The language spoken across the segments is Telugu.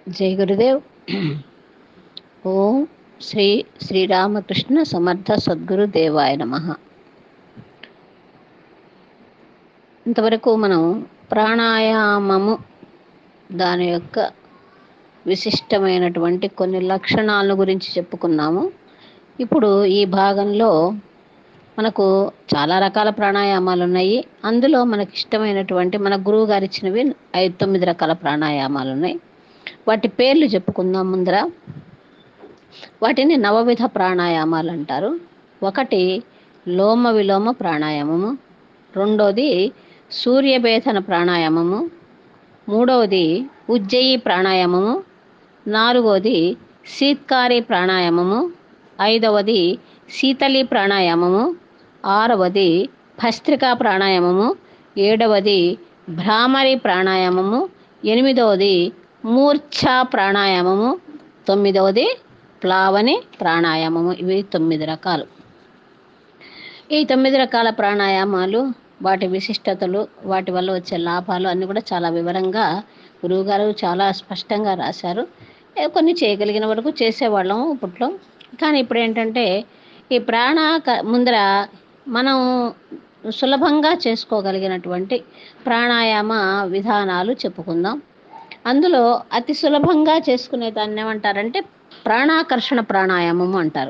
జై గురుదేవ్ ఓం శ్రీ శ్రీరామకృష్ణ సమర్థ సద్గురు దేవాయ నమ ఇంతవరకు మనం ప్రాణాయామము దాని యొక్క విశిష్టమైనటువంటి కొన్ని లక్షణాల గురించి చెప్పుకున్నాము ఇప్పుడు ఈ భాగంలో మనకు చాలా రకాల ప్రాణాయామాలు ఉన్నాయి అందులో మనకి ఇష్టమైనటువంటి మన గురువు గారు ఇచ్చినవి ఐదు తొమ్మిది రకాల ప్రాణాయామాలు ఉన్నాయి వాటి పేర్లు చెప్పుకుందాం ముందర వాటిని నవవిధ ప్రాణాయామాలు అంటారు ఒకటి లోమ విలోమ ప్రాణాయామము రెండోది సూర్యభేదన ప్రాణాయామము మూడవది ఉజ్జయి ప్రాణాయామము నాలుగవది శీత్కారి ప్రాణాయామము ఐదవది శీతలి ప్రాణాయామము ఆరవది భస్త్రికా ప్రాణాయామము ఏడవది భ్రామరి ప్రాణాయామము ఎనిమిదవది మూర్ఛా ప్రాణాయామము తొమ్మిదవది ప్లావని ప్రాణాయామము ఇవి తొమ్మిది రకాలు ఈ తొమ్మిది రకాల ప్రాణాయామాలు వాటి విశిష్టతలు వాటి వల్ల వచ్చే లాభాలు అన్నీ కూడా చాలా వివరంగా గురువుగారు చాలా స్పష్టంగా రాశారు కొన్ని చేయగలిగిన వరకు చేసేవాళ్ళం ఇప్పట్లో కానీ ఇప్పుడు ఏంటంటే ఈ ప్రాణ ముందర మనం సులభంగా చేసుకోగలిగినటువంటి ప్రాణాయామ విధానాలు చెప్పుకుందాం అందులో అతి సులభంగా చేసుకునే దాన్ని ఏమంటారంటే ప్రాణాకర్షణ ప్రాణాయామము అంటారు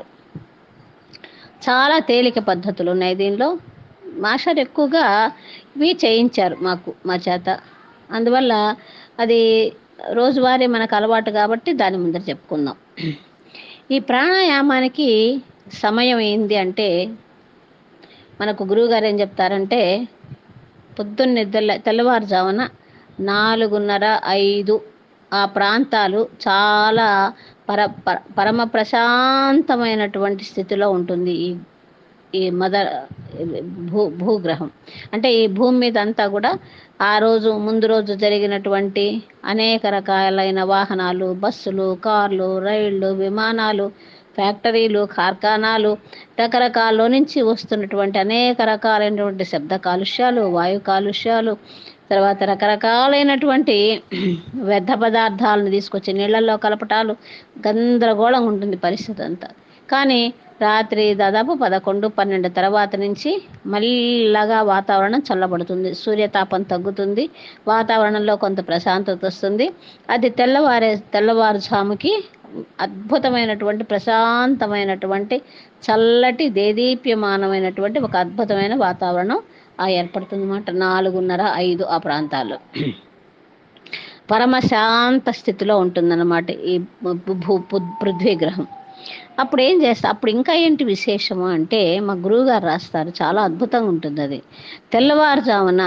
చాలా తేలిక పద్ధతులు ఉన్నాయి దీనిలో మాస్టర్ ఎక్కువగా ఇవి చేయించారు మాకు మా చేత అందువల్ల అది రోజువారీ మనకు అలవాటు కాబట్టి దాని ముందర చెప్పుకుందాం ఈ ప్రాణాయామానికి సమయం ఏంది అంటే మనకు గురువుగారు ఏం చెప్తారంటే పొద్దున్న తెల్ల తెల్లవారుజామున నాలుగున్నర ఐదు ఆ ప్రాంతాలు చాలా పర పరమ ప్రశాంతమైనటువంటి స్థితిలో ఉంటుంది ఈ ఈ మదర్ భూ భూగ్రహం అంటే ఈ భూమి మీద అంతా కూడా ఆ రోజు ముందు రోజు జరిగినటువంటి అనేక రకాలైన వాహనాలు బస్సులు కార్లు రైళ్ళు విమానాలు ఫ్యాక్టరీలు కార్ఖానాలు రకరకాల నుంచి వస్తున్నటువంటి అనేక రకాలైనటువంటి శబ్ద కాలుష్యాలు వాయు కాలుష్యాలు తర్వాత రకరకాలైనటువంటి వ్యర్థ పదార్థాలను తీసుకొచ్చి నీళ్ళల్లో కలపటాలు గందరగోళం ఉంటుంది పరిస్థితి అంతా కానీ రాత్రి దాదాపు పదకొండు పన్నెండు తర్వాత నుంచి మళ్ళగా వాతావరణం చల్లబడుతుంది సూర్యతాపం తగ్గుతుంది వాతావరణంలో కొంత ప్రశాంతత వస్తుంది అది తెల్లవారే తెల్లవారుజాముకి అద్భుతమైనటువంటి ప్రశాంతమైనటువంటి చల్లటి దేదీప్యమానమైనటువంటి ఒక అద్భుతమైన వాతావరణం ఆ ఏర్పడుతుంది అన్నమాట నాలుగున్నర ఐదు ఆ ప్రాంతాల్లో పరమశాంత స్థితిలో ఉంటుందన్నమాట ఈ భూ పృథ్వీ గ్రహం అప్పుడు ఏం చేస్తా అప్పుడు ఇంకా ఏంటి విశేషము అంటే మా గురువుగారు రాస్తారు చాలా అద్భుతంగా ఉంటుంది అది తెల్లవారుజామున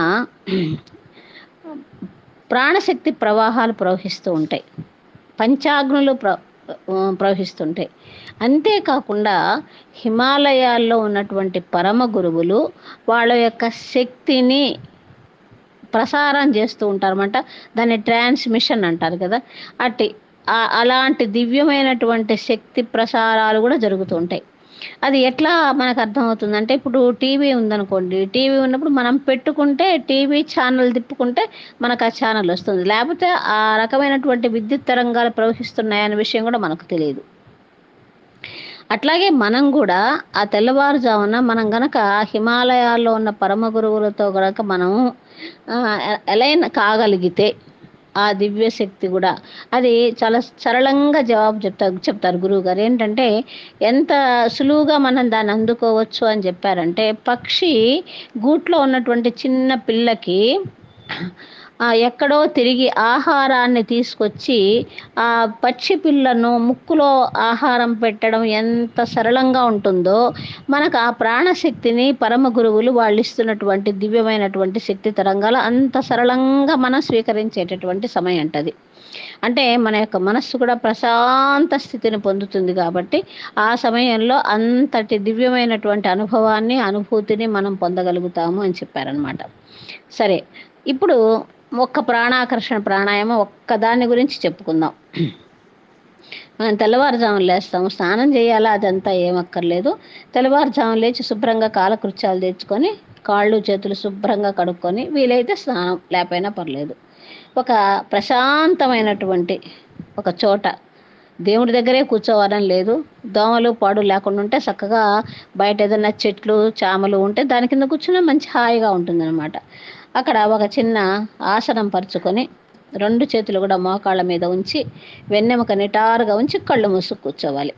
ప్రాణశక్తి ప్రవాహాలు ప్రవహిస్తూ ఉంటాయి పంచాగ్నులు ప్ర ప్రవహిస్తుంటాయి అంతేకాకుండా హిమాలయాల్లో ఉన్నటువంటి పరమ గురువులు వాళ్ళ యొక్క శక్తిని ప్రసారం చేస్తూ ఉంటారన్నమాట దాన్ని ట్రాన్స్మిషన్ అంటారు కదా అట్టి అలాంటి దివ్యమైనటువంటి శక్తి ప్రసారాలు కూడా జరుగుతూ ఉంటాయి అది ఎట్లా మనకు అర్థమవుతుందంటే ఇప్పుడు టీవీ ఉందనుకోండి టీవీ ఉన్నప్పుడు మనం పెట్టుకుంటే టీవీ ఛానల్ తిప్పుకుంటే మనకు ఆ ఛానల్ వస్తుంది లేకపోతే ఆ రకమైనటువంటి విద్యుత్ తరంగాలు ప్రవహిస్తున్నాయనే విషయం కూడా మనకు తెలియదు అట్లాగే మనం కూడా ఆ తెల్లవారుజామున మనం గనక హిమాలయాల్లో ఉన్న పరమ గురువులతో గనక మనం ఎలైన్ కాగలిగితే ఆ దివ్య శక్తి కూడా అది చాలా సరళంగా జవాబు చెప్తారు చెప్తారు గురువు గారు ఏంటంటే ఎంత సులువుగా మనం దాన్ని అందుకోవచ్చు అని చెప్పారంటే పక్షి గూట్లో ఉన్నటువంటి చిన్న పిల్లకి ఎక్కడో తిరిగి ఆహారాన్ని తీసుకొచ్చి ఆ పక్షి పిల్లను ముక్కులో ఆహారం పెట్టడం ఎంత సరళంగా ఉంటుందో మనకు ఆ ప్రాణశక్తిని పరమ గురువులు వాళ్ళు ఇస్తున్నటువంటి దివ్యమైనటువంటి శక్తి తరంగాలు అంత సరళంగా మనం స్వీకరించేటటువంటి సమయం అంటది అంటే మన యొక్క మనస్సు కూడా ప్రశాంత స్థితిని పొందుతుంది కాబట్టి ఆ సమయంలో అంతటి దివ్యమైనటువంటి అనుభవాన్ని అనుభూతిని మనం పొందగలుగుతాము అని చెప్పారనమాట సరే ఇప్పుడు ఒక్క ప్రాణాకర్షణ ప్రాణాయామం ఒక్కదాని గురించి చెప్పుకుందాం మనం తెల్లవారుజామున లేస్తాము స్నానం చేయాలా అదంతా ఏమక్కర్లేదు తెల్లవారుజామున లేచి శుభ్రంగా కాలకృత్యాలు తెచ్చుకొని కాళ్ళు చేతులు శుభ్రంగా కడుక్కొని వీలైతే స్నానం లేకపోయినా పర్లేదు ఒక ప్రశాంతమైనటువంటి ఒక చోట దేవుడి దగ్గరే కూర్చోవాలని లేదు దోమలు పాడు లేకుండా ఉంటే చక్కగా బయట ఏదైనా చెట్లు చామలు ఉంటే దాని కింద కూర్చున్నా మంచి హాయిగా ఉంటుందన్నమాట అక్కడ ఒక చిన్న ఆసనం పరుచుకొని రెండు చేతులు కూడా మోకాళ్ళ మీద ఉంచి వెన్నెముక నిటారుగా ఉంచి కళ్ళు మూసుకు కూర్చోవాలి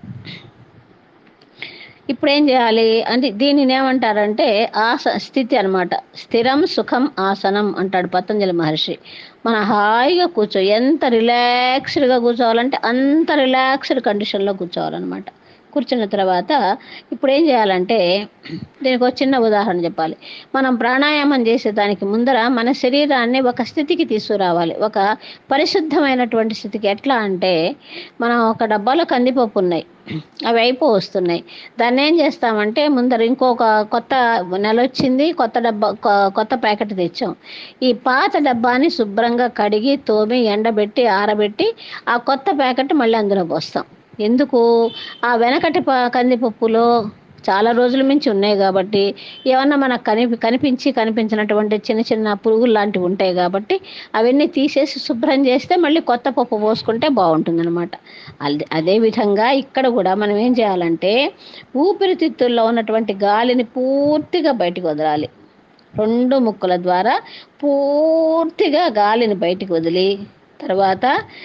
ఇప్పుడు ఏం చేయాలి అంటే దీనిని ఏమంటారంటే ఆస స్థితి అన్నమాట స్థిరం సుఖం ఆసనం అంటాడు పతంజలి మహర్షి మన హాయిగా కూర్చో ఎంత రిలాక్స్డ్గా కూర్చోవాలంటే అంత రిలాక్స్డ్ కండిషన్లో కూర్చోవాలన్నమాట కూర్చున్న తర్వాత ఇప్పుడు ఏం చేయాలంటే దీనికి ఒక చిన్న ఉదాహరణ చెప్పాలి మనం ప్రాణాయామం చేసే దానికి ముందర మన శరీరాన్ని ఒక స్థితికి తీసుకురావాలి ఒక పరిశుద్ధమైనటువంటి స్థితికి ఎట్లా అంటే మనం ఒక డబ్బాలో కందిపప్పు ఉన్నాయి అవి అయిపో వస్తున్నాయి దాన్ని ఏం చేస్తామంటే ముందర ఇంకొక కొత్త నెల వచ్చింది కొత్త డబ్బా కొ- కొత్త ప్యాకెట్ తెచ్చాం ఈ పాత డబ్బాని శుభ్రంగా కడిగి తోమి ఎండబెట్టి ఆరబెట్టి ఆ కొత్త ప్యాకెట్ మళ్ళీ అందులో పోస్తాం ఎందుకు ఆ వెనకటి ప- కందిపప్పులో చాలా రోజుల మించి ఉన్నాయి కాబట్టి ఏమన్నా మనకు కనిపి కనిపించి కనిపించినటువంటి చిన్న చిన్న పురుగులు లాంటివి ఉంటాయి కాబట్టి అవన్నీ తీసేసి శుభ్రం చేస్తే మళ్ళీ కొత్త పప్పు పోసుకుంటే బాగుంటుందన్నమాట అదే అదేవిధంగా ఇక్కడ కూడా మనం ఏం చేయాలంటే ఊపిరితిత్తుల్లో ఉన్నటువంటి గాలిని పూర్తిగా బయటకు వదలాలి రెండు ముక్కుల ద్వారా పూర్తిగా గాలిని బయటికి వదిలి తర్వాత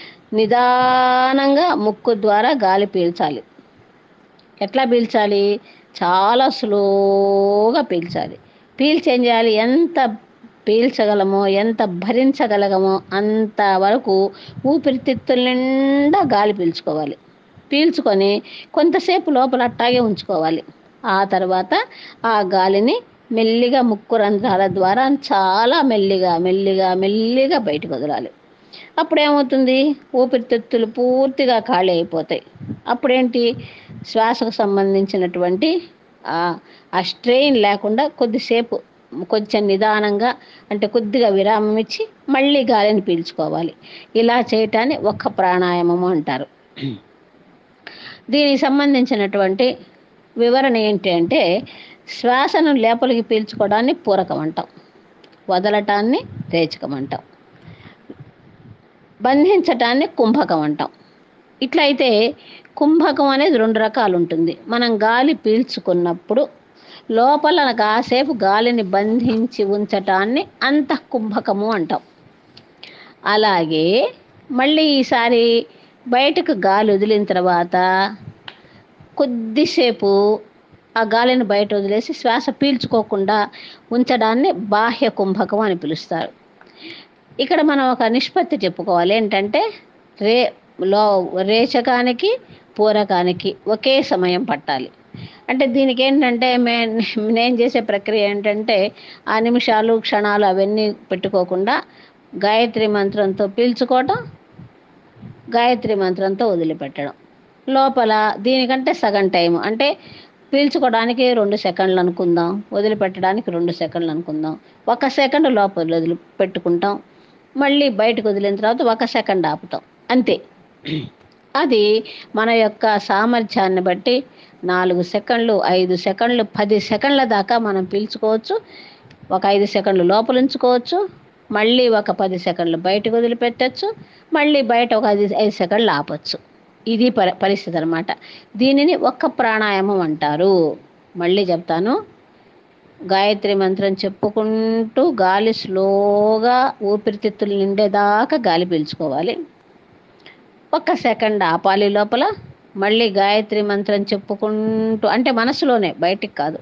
నిదానంగా ముక్కు ద్వారా గాలి పీల్చాలి ఎట్లా పీల్చాలి చాలా స్లోగా పీల్చాలి పీల్చి ఏం చేయాలి ఎంత పీల్చగలమో ఎంత భరించగలగమో అంత వరకు ఊపిరితిత్తుల నిండా గాలి పీల్చుకోవాలి పీల్చుకొని కొంతసేపు లోపల అట్టాగే ఉంచుకోవాలి ఆ తర్వాత ఆ గాలిని మెల్లిగా ముక్కు రంధ్రాల ద్వారా చాలా మెల్లిగా మెల్లిగా మెల్లిగా బయటకు వదలాలి అప్పుడు ఏమవుతుంది ఊపిరితిత్తులు పూర్తిగా ఖాళీ అయిపోతాయి అప్పుడేంటి శ్వాసకు సంబంధించినటువంటి ఆ ఆ స్ట్రెయిన్ లేకుండా కొద్దిసేపు కొంచెం నిదానంగా అంటే కొద్దిగా విరామం ఇచ్చి మళ్ళీ గాలిని పీల్చుకోవాలి ఇలా చేయటాన్ని ఒక్క ప్రాణాయామము అంటారు దీనికి సంబంధించినటువంటి వివరణ ఏంటి అంటే శ్వాసను లోపలికి పీల్చుకోవడాన్ని పూరకం అంటాం వదలటాన్ని రేచకం అంటాం బంధించటాన్ని కుంభకం అంటాం ఇట్లయితే కుంభకం అనేది రెండు రకాలు ఉంటుంది మనం గాలి పీల్చుకున్నప్పుడు లోపల కాసేపు గాలిని బంధించి ఉంచటాన్ని అంతఃకుంభకము అంటాం అలాగే మళ్ళీ ఈసారి బయటకు గాలి వదిలిన తర్వాత కొద్దిసేపు ఆ గాలిని బయట వదిలేసి శ్వాస పీల్చుకోకుండా ఉంచడాన్ని బాహ్య కుంభకం అని పిలుస్తారు ఇక్కడ మనం ఒక నిష్పత్తి చెప్పుకోవాలి ఏంటంటే రే లో రేచకానికి పూరకానికి ఒకే సమయం పట్టాలి అంటే దీనికి ఏంటంటే మే నేను చేసే ప్రక్రియ ఏంటంటే ఆ నిమిషాలు క్షణాలు అవన్నీ పెట్టుకోకుండా గాయత్రి మంత్రంతో పీల్చుకోవటం గాయత్రి మంత్రంతో వదిలిపెట్టడం లోపల దీనికంటే సగం టైం అంటే పీల్చుకోవడానికి రెండు సెకండ్లు అనుకుందాం వదిలిపెట్టడానికి రెండు సెకండ్లు అనుకుందాం ఒక సెకండ్ లోపల వదిలి పెట్టుకుంటాం మళ్ళీ బయటకు వదిలిన తర్వాత ఒక సెకండ్ ఆపుతాం అంతే అది మన యొక్క సామర్థ్యాన్ని బట్టి నాలుగు సెకండ్లు ఐదు సెకండ్లు పది సెకండ్ల దాకా మనం పీల్చుకోవచ్చు ఒక ఐదు సెకండ్లు లోపల ఉంచుకోవచ్చు మళ్ళీ ఒక పది సెకండ్లు బయటకు వదిలిపెట్టచ్చు మళ్ళీ బయట ఒక ఐదు ఐదు సెకండ్లు ఆపచ్చు ఇది పరి పరిస్థితి అనమాట దీనిని ఒక్క ప్రాణాయామం అంటారు మళ్ళీ చెప్తాను గాయత్రి మంత్రం చెప్పుకుంటూ గాలి స్లోగా ఊపిరితిత్తులు నిండేదాకా గాలి పీల్చుకోవాలి ఒక్క సెకండ్ ఆపాలి లోపల మళ్ళీ గాయత్రి మంత్రం చెప్పుకుంటూ అంటే మనసులోనే బయటికి కాదు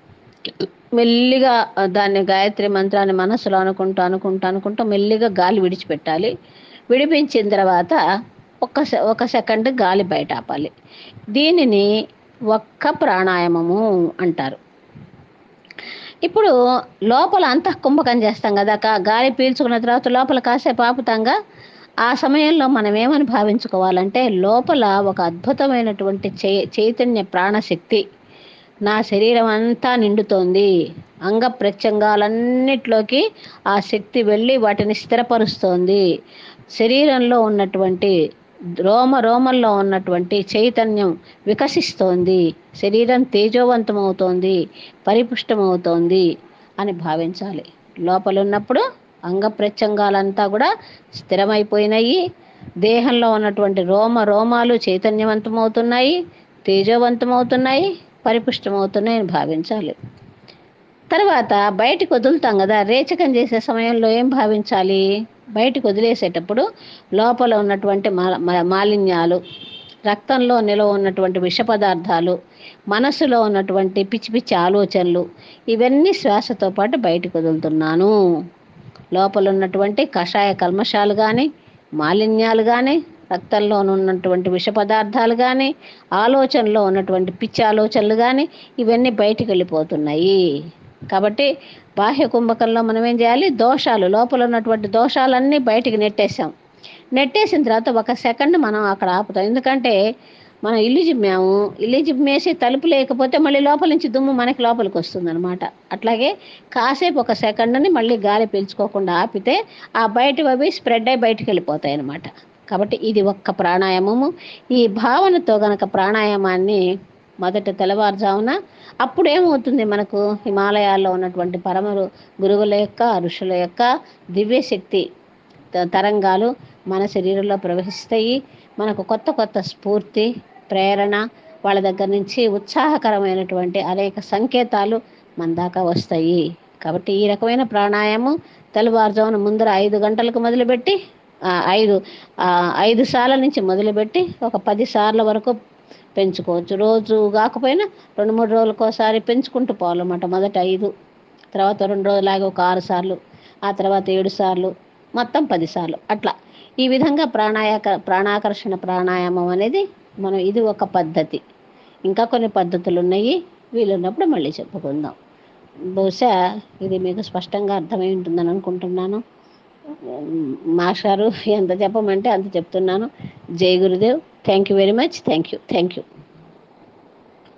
మెల్లిగా దాన్ని గాయత్రి మంత్రాన్ని మనసులో అనుకుంటూ అనుకుంటూ అనుకుంటూ మెల్లిగా గాలి విడిచిపెట్టాలి విడిపించిన తర్వాత ఒక్క సె- ఒక సెకండ్ గాలి బయట ఆపాలి దీనిని ఒక్క ప్రాణాయామము అంటారు ఇప్పుడు లోపల అంతఃకుంభకం చేస్తాం కదా కా- గాలి పీల్చుకున్న తర్వాత లోపల కాసేపు ఆపుతాంగా ఆ సమయంలో మనం ఏమని భావించుకోవాలంటే లోపల ఒక అద్భుతమైనటువంటి చై చైతన్య ప్రాణశక్తి నా శరీరం అంతా నిండుతోంది అంగ ప్రత్యంగాలన్నిట్లోకి ఆ శక్తి వెళ్ళి వాటిని స్థిరపరుస్తోంది శరీరంలో ఉన్నటువంటి రోమ రోమల్లో ఉన్నటువంటి చైతన్యం వికసిస్తోంది శరీరం తేజోవంతమవుతోంది పరిపుష్టమవుతోంది అని భావించాలి లోపల ఉన్నప్పుడు అంగ ప్రత్యంగాలంతా కూడా స్థిరమైపోయినాయి దేహంలో ఉన్నటువంటి రోమ రోమాలు చైతన్యవంతమవుతున్నాయి తేజవంతమవుతున్నాయి పరిపుష్టమవుతున్నాయి అని భావించాలి తర్వాత బయటికి వదులుతాం కదా రేచకం చేసే సమయంలో ఏం భావించాలి బయటికి వదిలేసేటప్పుడు లోపల ఉన్నటువంటి మా- మా- మాలిన్యాలు రక్తంలో నిలవ ఉన్నటువంటి విష పదార్థాలు మనసులో ఉన్నటువంటి పిచ్చి పిచ్చి ఆలోచనలు ఇవన్నీ శ్వాసతో పాటు బయటికి వదులుతున్నాను లోపల ఉన్నటువంటి కషాయ కల్మషాలు కానీ మాలిన్యాలు కానీ రక్తంలో ఉన్నటువంటి విష పదార్థాలు కానీ ఆలోచనలో ఉన్నటువంటి పిచ్చి ఆలోచనలు కానీ ఇవన్నీ బయటికి వెళ్ళిపోతున్నాయి కాబట్టి బాహ్య కుంభకంలో మనం ఏం చేయాలి దోషాలు లోపల ఉన్నటువంటి దోషాలన్నీ బయటికి నెట్టేసాం నెట్టేసిన తర్వాత ఒక సెకండ్ మనం అక్కడ ఆపుతాం ఎందుకంటే మనం ఇల్లు జిమ్మాము ఇల్లు జిమ్మేసి తలుపు లేకపోతే మళ్ళీ లోపల నుంచి దుమ్ము మనకి లోపలికి వస్తుంది అనమాట అట్లాగే కాసేపు ఒక సెకండ్ని మళ్ళీ గాలి పీల్చుకోకుండా ఆపితే ఆ బయట అవి స్ప్రెడ్ అయి బయటికి వెళ్ళిపోతాయి అనమాట కాబట్టి ఇది ఒక్క ప్రాణాయామము ఈ భావనతో గనక ప్రాణాయామాన్ని మొదట తెల్లవారుజామున అప్పుడు ఏమవుతుంది మనకు హిమాలయాల్లో ఉన్నటువంటి పరమరు గురువుల యొక్క ఋషుల యొక్క దివ్యశక్తి త- తరంగాలు మన శరీరంలో ప్రవహిస్తాయి మనకు కొత్త కొత్త స్ఫూర్తి ప్రేరణ వాళ్ళ దగ్గర నుంచి ఉత్సాహకరమైనటువంటి అనేక సంకేతాలు మన దాకా వస్తాయి కాబట్టి ఈ రకమైన ప్రాణాయామం తెల్లవారుజామున ముందర ఐదు గంటలకు మొదలుపెట్టి ఆ, ఐదు ఆ, ఐదు సార్ల నుంచి మొదలుపెట్టి ఒక పది సార్ల వరకు పెంచుకోవచ్చు రోజు కాకపోయినా రెండు మూడు రోజులకు ఒకసారి పెంచుకుంటూ పోవాలన్నమాట మొదట ఐదు తర్వాత రెండు రోజులాగా ఒక ఆరు సార్లు ఆ తర్వాత ఏడు సార్లు మొత్తం పది సార్లు అట్లా ఈ విధంగా ప్రాణాయాక ప్రాణాకర్షణ ప్రాణాయామం అనేది మనం ఇది ఒక పద్ధతి ఇంకా కొన్ని పద్ధతులు ఉన్నాయి వీలున్నప్పుడు మళ్ళీ చెప్పుకుందాం బహుశా ఇది మీకు స్పష్టంగా అర్థమై ఉంటుందని అనుకుంటున్నాను మాస్టారు ఎంత చెప్పమంటే అంత చెప్తున్నాను Jai Gurudev thank you very much thank you thank you